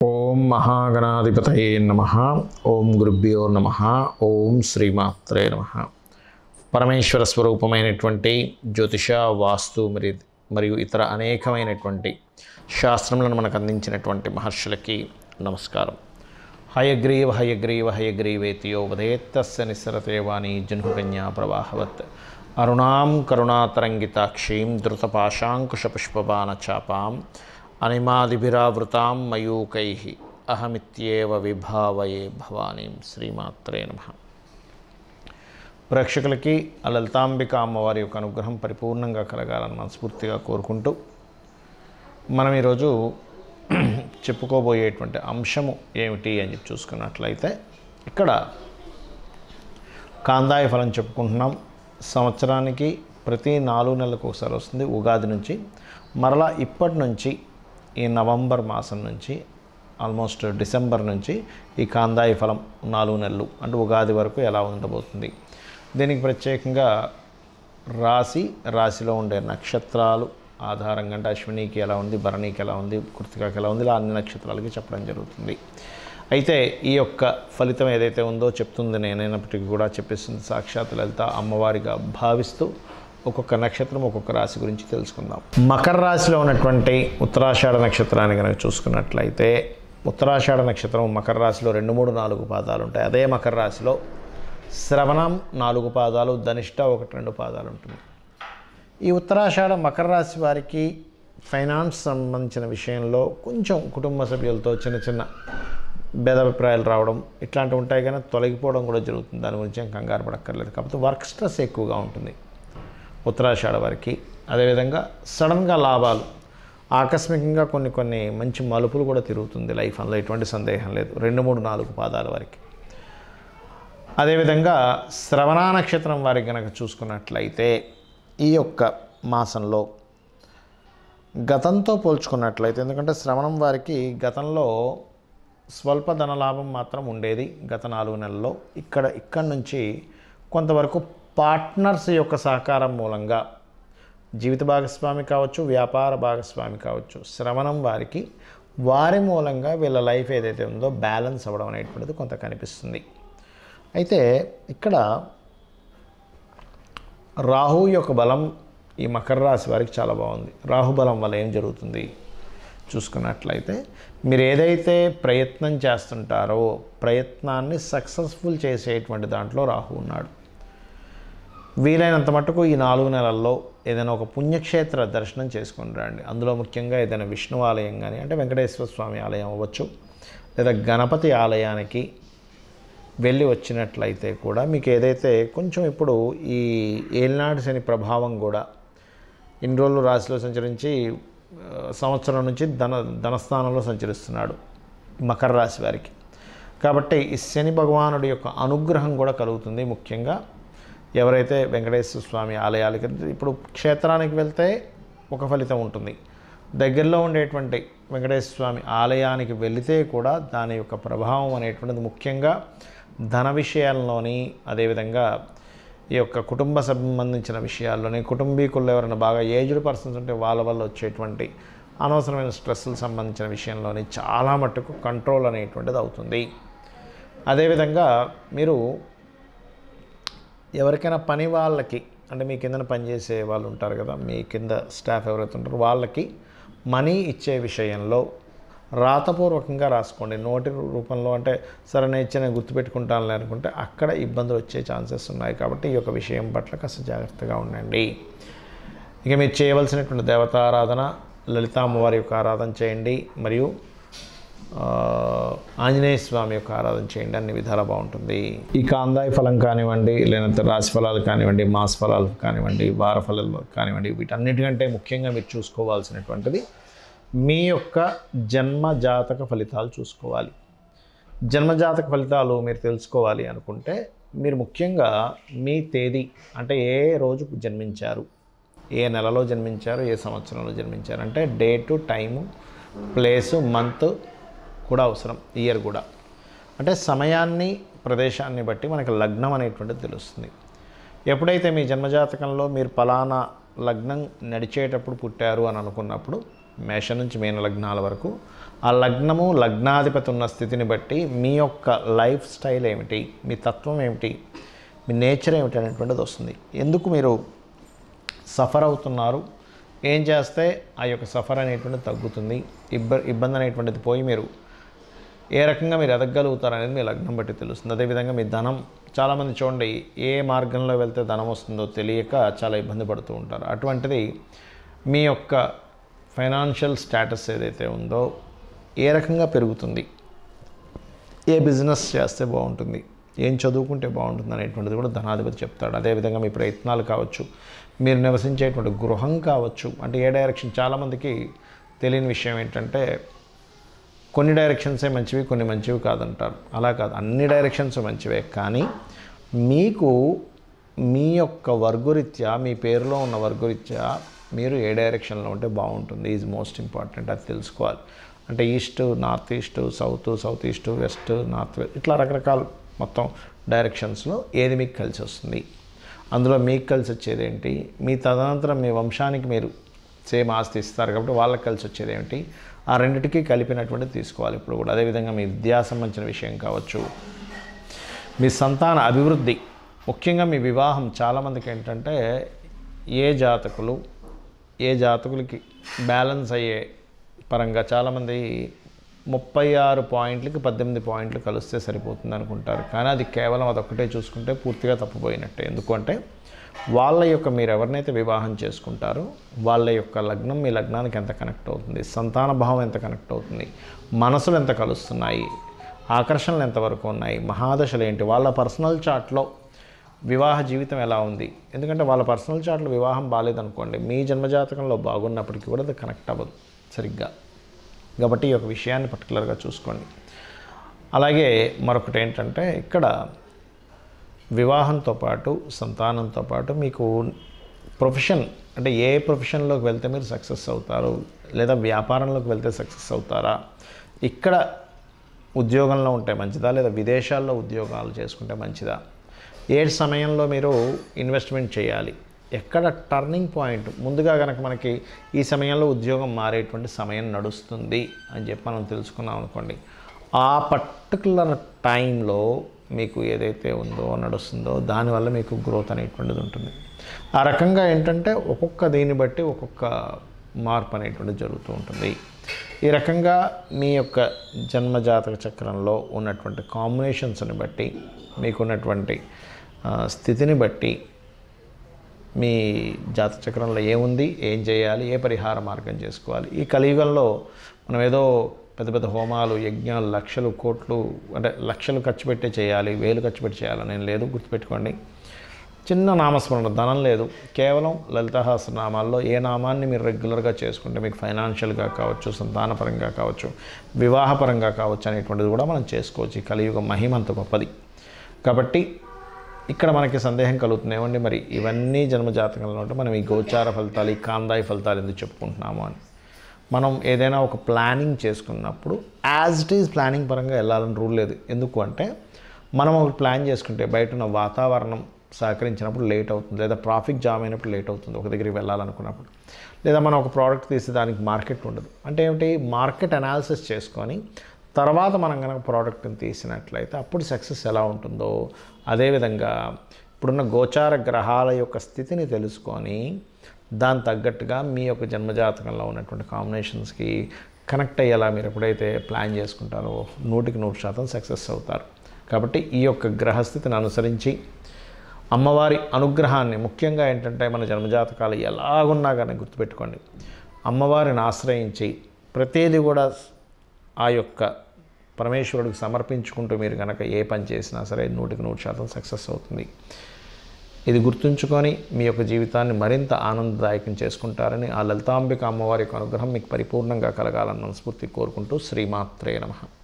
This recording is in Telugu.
ఓం మహాగణాధిపతయే నమ ఓం గురుభ్యో నమ ఓం శ్రీమాత్రే నమ పరమేశ్వర స్వరూపమైనటువంటి జ్యోతిష వాస్తు మరి మరియు ఇతర అనేకమైనటువంటి శాస్త్రములను మనకు అందించినటువంటి మహర్షులకి నమస్కారం హయగ్రీవ హయగ్రీవ హయగ్రీవేతియో వదేత్తస్య నిస్సరతే వాణి జన్హుకన్యా ప్రవాహవత్ అరుణాం కరుణాతరంగితాక్షీం ధృతపాశాంకుశపుష్పబాణచాపాం అనిమాదిభిరావృతాం మయూకై అహమిత్యేవ విభావయే భవానీం శ్రీమాత్రే నమ ప్రేక్షకులకి ఆ లలితాంబిక అమ్మవారి యొక్క అనుగ్రహం పరిపూర్ణంగా కలగాలని మనస్ఫూర్తిగా కోరుకుంటూ మనం ఈరోజు చెప్పుకోబోయేటువంటి అంశము ఏమిటి అని చెప్పి చూసుకున్నట్లయితే ఇక్కడ కాందాయ ఫలం చెప్పుకుంటున్నాం సంవత్సరానికి ప్రతి నాలుగు నెలలకు ఒకసారి వస్తుంది ఉగాది నుంచి మరలా ఇప్పటి నుంచి ఈ నవంబర్ మాసం నుంచి ఆల్మోస్ట్ డిసెంబర్ నుంచి ఈ కాందాయి ఫలం నాలుగు నెలలు అంటే ఉగాది వరకు ఎలా ఉండబోతుంది దీనికి ప్రత్యేకంగా రాశి రాశిలో ఉండే నక్షత్రాలు ఆధారంగా అంటే అశ్వినికి ఎలా ఉంది భరణికి ఎలా ఉంది కృతికాకి ఎలా ఉంది ఇలా అన్ని నక్షత్రాలకి చెప్పడం జరుగుతుంది అయితే ఈ యొక్క ఫలితం ఏదైతే ఉందో చెప్తుంది నేనైనప్పటికీ కూడా చెప్పేస్తుంది సాక్షాత్ లలిత అమ్మవారిగా భావిస్తూ ఒక్కొక్క నక్షత్రం ఒక్కొక్క రాశి గురించి తెలుసుకుందాం మకర రాశిలో ఉన్నటువంటి ఉత్తరాషాఢ నక్షత్రాన్ని కనుక చూసుకున్నట్లయితే ఉత్తరాషాఢ నక్షత్రం మకర రాశిలో రెండు మూడు నాలుగు పాదాలు ఉంటాయి అదే మకర రాశిలో శ్రవణం నాలుగు పాదాలు ధనిష్ట ఒకటి రెండు పాదాలు ఉంటుంది ఈ ఉత్తరాషాఢ మకర రాశి వారికి ఫైనాన్స్ సంబంధించిన విషయంలో కొంచెం కుటుంబ సభ్యులతో చిన్న చిన్న భేదాభిప్రాయాలు రావడం ఇట్లాంటివి ఉంటాయి కానీ తొలగిపోవడం కూడా జరుగుతుంది దాని గురించి ఏం కంగారు పడక్కర్లేదు కాకపోతే వర్క్ స్ట్రెస్ ఎక్కువగా ఉంటుంది ఉత్తరాషాఢ వారికి అదేవిధంగా సడన్గా లాభాలు ఆకస్మికంగా కొన్ని కొన్ని మంచి మలుపులు కూడా తిరుగుతుంది లైఫ్ అందులో ఎటువంటి సందేహం లేదు రెండు మూడు నాలుగు పాదాల వారికి అదేవిధంగా శ్రవణ నక్షత్రం వారికి కనుక చూసుకున్నట్లయితే ఈ యొక్క మాసంలో గతంతో పోల్చుకున్నట్లయితే ఎందుకంటే శ్రవణం వారికి గతంలో స్వల్ప ధనలాభం మాత్రం ఉండేది గత నాలుగు నెలల్లో ఇక్కడ ఇక్కడ నుంచి కొంతవరకు పార్ట్నర్స్ యొక్క సహకారం మూలంగా జీవిత భాగస్వామి కావచ్చు వ్యాపార భాగస్వామి కావచ్చు శ్రవణం వారికి వారి మూలంగా వీళ్ళ లైఫ్ ఏదైతే ఉందో బ్యాలెన్స్ అవ్వడం అనేటువంటిది కొంత కనిపిస్తుంది అయితే ఇక్కడ రాహు యొక్క బలం ఈ మకర రాశి వారికి చాలా బాగుంది రాహు బలం వల్ల ఏం జరుగుతుంది చూసుకున్నట్లయితే మీరు ఏదైతే ప్రయత్నం చేస్తుంటారో ప్రయత్నాన్ని సక్సెస్ఫుల్ చేసేటువంటి దాంట్లో రాహు ఉన్నాడు వీలైనంత మటుకు ఈ నాలుగు నెలల్లో ఏదైనా ఒక పుణ్యక్షేత్ర దర్శనం చేసుకుని రండి అందులో ముఖ్యంగా ఏదైనా విష్ణు ఆలయం కానీ అంటే వెంకటేశ్వర స్వామి ఆలయం అవ్వచ్చు లేదా గణపతి ఆలయానికి వెళ్ళి వచ్చినట్లయితే కూడా మీకు ఏదైతే కొంచెం ఇప్పుడు ఈ ఏలినాడు శని ప్రభావం కూడా ఇన్ని రోజులు రాశిలో సంచరించి ఆ, సంవత్సరం నుంచి ధన ధనస్థానంలో సంచరిస్తున్నాడు మకర రాశి వారికి కాబట్టి ఈ శని భగవానుడి యొక్క అనుగ్రహం కూడా కలుగుతుంది ముఖ్యంగా ఎవరైతే వెంకటేశ్వర స్వామి ఆలయాలకి ఇప్పుడు క్షేత్రానికి వెళ్తే ఒక ఫలితం ఉంటుంది దగ్గరలో ఉండేటువంటి వెంకటేశ్వర స్వామి ఆలయానికి వెళితే కూడా దాని యొక్క ప్రభావం అనేటువంటిది ముఖ్యంగా ధన విషయాల్లోని అదేవిధంగా ఈ యొక్క కుటుంబ సంబంధించిన విషయాల్లోని కుటుంబీకుల్లో ఎవరైనా బాగా ఏజ్డ్ పర్సన్స్ ఉంటే వాళ్ళ వల్ల వచ్చేటువంటి అనవసరమైన స్ట్రెస్సులు సంబంధించిన విషయంలోని చాలా మట్టుకు కంట్రోల్ అనేటువంటిది అవుతుంది అదేవిధంగా మీరు ఎవరికైనా పని వాళ్ళకి అంటే మీ కింద పనిచేసే వాళ్ళు ఉంటారు కదా మీ కింద స్టాఫ్ ఎవరైతే ఉంటారో వాళ్ళకి మనీ ఇచ్చే విషయంలో రాతపూర్వకంగా రాసుకోండి నోటి రూపంలో అంటే సరే నేను ఇచ్చి నేను గుర్తుపెట్టుకుంటానులే అనుకుంటే అక్కడ ఇబ్బందులు వచ్చే ఛాన్సెస్ ఉన్నాయి కాబట్టి ఈ యొక్క విషయం పట్ల కాస్త జాగ్రత్తగా ఉండండి ఇక మీరు చేయవలసినటువంటి దేవతారాధన లలిత అమ్మవారి యొక్క ఆరాధన చేయండి మరియు ఆ, ఆంజనేయ స్వామి యొక్క ఆరాధన చేయండి అన్ని విధాలా బాగుంటుంది ఈ కాందాయ ఫలం కానివ్వండి లేదంటే రాశి ఫలాలు కానివ్వండి మాస ఫలాలు కానివ్వండి వార ఫలాలు కానివ్వండి వీటన్నిటికంటే ముఖ్యంగా మీరు చూసుకోవాల్సినటువంటిది మీ యొక్క జన్మ జాతక ఫలితాలు చూసుకోవాలి జన్మజాతక ఫలితాలు మీరు తెలుసుకోవాలి అనుకుంటే మీరు ముఖ్యంగా మీ తేదీ అంటే ఏ రోజు జన్మించారు ఏ నెలలో జన్మించారు ఏ సంవత్సరంలో జన్మించారు అంటే డేటు టైము ప్లేసు మంత్ కూడా అవసరం ఇయర్ కూడా అంటే సమయాన్ని ప్రదేశాన్ని బట్టి మనకి లగ్నం అనేటువంటిది తెలుస్తుంది ఎప్పుడైతే మీ జన్మజాతకంలో మీరు ఫలానా లగ్నం నడిచేటప్పుడు పుట్టారు అని అనుకున్నప్పుడు మేష నుంచి మీన లగ్నాల వరకు ఆ లగ్నము లగ్నాధిపతి ఉన్న స్థితిని బట్టి మీ యొక్క లైఫ్ స్టైల్ ఏమిటి మీ తత్వం ఏమిటి మీ నేచర్ ఏమిటి అనేటువంటిది వస్తుంది ఎందుకు మీరు సఫర్ అవుతున్నారు ఏం చేస్తే ఆ యొక్క సఫర్ అనేటువంటిది తగ్గుతుంది ఇబ్బ ఇబ్బంది అనేటువంటిది పోయి మీరు ఏ రకంగా మీరు ఎదగలుగుతారు అనేది మీ లగ్నం బట్టి తెలుస్తుంది అదేవిధంగా మీ ధనం చాలామంది చూడండి ఏ మార్గంలో వెళ్తే ధనం వస్తుందో తెలియక చాలా ఇబ్బంది పడుతూ ఉంటారు అటువంటిది మీ యొక్క ఫైనాన్షియల్ స్టేటస్ ఏదైతే ఉందో ఏ రకంగా పెరుగుతుంది ఏ బిజినెస్ చేస్తే బాగుంటుంది ఏం చదువుకుంటే బాగుంటుంది అనేటువంటిది కూడా ధనాధిపతి చెప్తాడు అదేవిధంగా మీ ప్రయత్నాలు కావచ్చు మీరు నివసించేటువంటి గృహం కావచ్చు అంటే ఏ డైరెక్షన్ చాలామందికి తెలియని విషయం ఏంటంటే కొన్ని డైరెక్షన్సే మంచివి కొన్ని మంచివి కాదంటారు అలా కాదు అన్ని డైరెక్షన్స్ మంచివే కానీ మీకు మీ యొక్క వర్గురీత్యా మీ పేరులో ఉన్న వర్గురీత్యా మీరు ఏ డైరెక్షన్లో ఉంటే బాగుంటుంది ఈజ్ మోస్ట్ ఇంపార్టెంట్ అది తెలుసుకోవాలి అంటే east north east south south east west north west ఇట్లా రకరకాల మొత్తం డైరెక్షన్స్లో ఏది మీకు కలిసి వస్తుంది అందులో మీకు కలిసి వచ్చేది ఏంటి మీ తదనంతరం మీ వంశానికి మీరు సేమ్ ఆస్తి ఇస్తారు కాబట్టి వాళ్ళకి కలిసి వచ్చేది ఏమిటి ఆ రెండిటికి కలిపినటువంటి తీసుకోవాలి ఇప్పుడు కూడా అదేవిధంగా మీ విద్యా సంబంధించిన విషయం కావచ్చు మీ సంతాన అభివృద్ధి ముఖ్యంగా మీ వివాహం చాలామందికి ఏంటంటే ఏ జాతకులు ఏ జాతకులకి బ్యాలెన్స్ అయ్యే పరంగా చాలామంది ముప్పై ఆరు పాయింట్లకి పద్దెనిమిది పాయింట్లు కలిస్తే సరిపోతుంది అనుకుంటారు కానీ అది కేవలం అదొక్కటే చూసుకుంటే పూర్తిగా తప్పిపోయినట్టే ఎందుకంటే వాళ్ళ యొక్క మీరు ఎవరినైతే వివాహం చేసుకుంటారో వాళ్ళ యొక్క లగ్నం మీ లగ్నానికి ఎంత కనెక్ట్ అవుతుంది సంతాన భావం ఎంత కనెక్ట్ అవుతుంది మనసులు ఎంత కలుస్తున్నాయి ఆకర్షణలు ఎంతవరకు ఉన్నాయి మహాదశలు ఏంటి వాళ్ళ పర్సనల్ చార్ట్లో వివాహ జీవితం ఎలా ఉంది ఎందుకంటే వాళ్ళ పర్సనల్ చార్ట్లో వివాహం బాగాలేదనుకోండి మీ జన్మజాతకంలో బాగున్నప్పటికీ కూడా అది కనెక్ట్ అవ్వదు సరిగ్గా కాబట్టి ఈ యొక్క విషయాన్ని పర్టికులర్గా చూసుకోండి అలాగే మరొకటి ఏంటంటే ఇక్కడ వివాహంతో పాటు సంతానంతో పాటు మీకు ప్రొఫెషన్ అంటే ఏ ప్రొఫెషన్లోకి వెళ్తే మీరు సక్సెస్ అవుతారు లేదా వ్యాపారంలోకి వెళ్తే సక్సెస్ అవుతారా ఇక్కడ ఉద్యోగంలో ఉంటే మంచిదా లేదా విదేశాల్లో ఉద్యోగాలు చేసుకుంటే మంచిదా ఏ సమయంలో మీరు ఇన్వెస్ట్మెంట్ చేయాలి ఎక్కడ టర్నింగ్ పాయింట్ ముందుగా కనుక మనకి ఈ సమయంలో ఉద్యోగం మారేటువంటి సమయం నడుస్తుంది అని చెప్పి మనం తెలుసుకున్నాం అనుకోండి ఆ పర్టికులర్ టైంలో మీకు ఏదైతే ఉందో నడుస్తుందో దానివల్ల మీకు గ్రోత్ అనేటువంటిది ఉంటుంది ఆ రకంగా ఏంటంటే ఒక్కొక్క దీన్ని బట్టి ఒక్కొక్క మార్పు అనేటువంటిది జరుగుతూ ఉంటుంది ఈ రకంగా మీ యొక్క జన్మజాతక చక్రంలో ఉన్నటువంటి కాంబినేషన్స్ని బట్టి మీకున్నటువంటి ఆ, స్థితిని బట్టి మీ జాత చక్రంలో ఏముంది ఏం చేయాలి ఏ పరిహార మార్గం చేసుకోవాలి ఈ కలియుగంలో మనం ఏదో పెద్ద పెద్ద హోమాలు యజ్ఞాలు లక్షలు కోట్లు అంటే లక్షలు ఖర్చు పెట్టే చేయాలి వేలు ఖర్చు పెట్టి చేయాలని ఏం లేదు గుర్తుపెట్టుకోండి చిన్న నామస్మరణ ధనం లేదు కేవలం లలితహాసనామాల్లో ఏ నామాన్ని మీరు రెగ్యులర్గా చేసుకుంటే మీకు ఫైనాన్షియల్గా కావచ్చు సంతానపరంగా కావచ్చు వివాహపరంగా కావచ్చు అనేటువంటిది కూడా మనం చేసుకోవచ్చు ఈ కలియుగ మహిమ అంత గొప్పది కాబట్టి ఇక్కడ మనకి సందేహం కలుగుతుంది ఏమండి మరి ఇవన్నీ జన్మజాతకంలో ఉంటే మనం ఈ గోచార ఫలితాలు ఈ కాందాయి ఫలితాలు ఎందుకు చెప్పుకుంటున్నాము అని మనం ఏదైనా ఒక ప్లానింగ్ చేసుకున్నప్పుడు యాజ్ ఇట్ ఈజ్ ప్లానింగ్ పరంగా వెళ్ళాలని రూల్ లేదు ఎందుకు అంటే మనం ఒక ప్లాన్ చేసుకుంటే బయట ఉన్న వాతావరణం సహకరించినప్పుడు లేట్ అవుతుంది లేదా ట్రాఫిక్ జామ్ అయినప్పుడు లేట్ అవుతుంది ఒక దగ్గరికి వెళ్ళాలనుకున్నప్పుడు లేదా మనం ఒక ప్రోడక్ట్ తీసి దానికి మార్కెట్ ఉండదు అంటే ఏమిటి మార్కెట్ అనాలిసిస్ చేసుకొని తర్వాత మనం కనుక ప్రోడక్ట్ని తీసినట్లయితే అప్పుడు సక్సెస్ ఎలా ఉంటుందో అదేవిధంగా ఇప్పుడున్న గోచార గ్రహాల యొక్క స్థితిని తెలుసుకొని దాని తగ్గట్టుగా మీ యొక్క జన్మజాతకంలో ఉన్నటువంటి కాంబినేషన్స్కి కనెక్ట్ అయ్యేలా మీరు ఎప్పుడైతే ప్లాన్ చేసుకుంటారో నూటికి నూరు శాతం సక్సెస్ అవుతారు కాబట్టి ఈ యొక్క గ్రహస్థితిని అనుసరించి అమ్మవారి అనుగ్రహాన్ని ముఖ్యంగా ఏంటంటే మన జన్మజాతకాలు ఎలాగున్నా కానీ గుర్తుపెట్టుకోండి అమ్మవారిని ఆశ్రయించి ప్రతీది కూడా ఆ యొక్క పరమేశ్వరుడికి సమర్పించుకుంటూ మీరు కనుక ఏ పని చేసినా సరే నూటికి నూరు శాతం సక్సెస్ అవుతుంది ఇది గుర్తుంచుకొని మీ యొక్క జీవితాన్ని మరింత ఆనందదాయకం చేసుకుంటారని ఆ లలితాంబిక అమ్మవారి యొక్క అనుగ్రహం మీకు పరిపూర్ణంగా కలగాలని మనస్ఫూర్తి కోరుకుంటూ శ్రీమాత్రే నమః